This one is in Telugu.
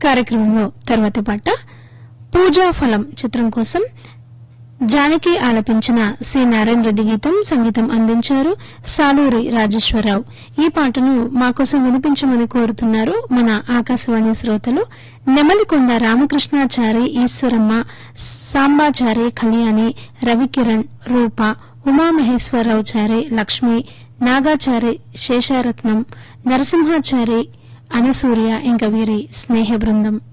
కార్యక్రమంలో తర్వాతి పాట పూజా ఫలం చిత్రం కోసం జానకి ఆలపించిన సి నారాయణ రెడ్డి గీతం సంగీతం అందించారు సాలూరి రాజేశ్వరరావు ఈ పాటను మా కోసం వినిపించమని కోరుతున్నారు మన ఆకాశవాణి శ్రోతలు నెమలికొండ రామకృష్ణాచారి ఈశ్వరమ్మ సాంబాచారి కళ్యాణి రవికిరణ్ రూప ఉమామహేశ్వరరావు చారి లక్ష్మి నాగాచారి శేషారత్నం నరసింహాచారి అనసూర్య ఇంకా వీరి స్నేహ బృందం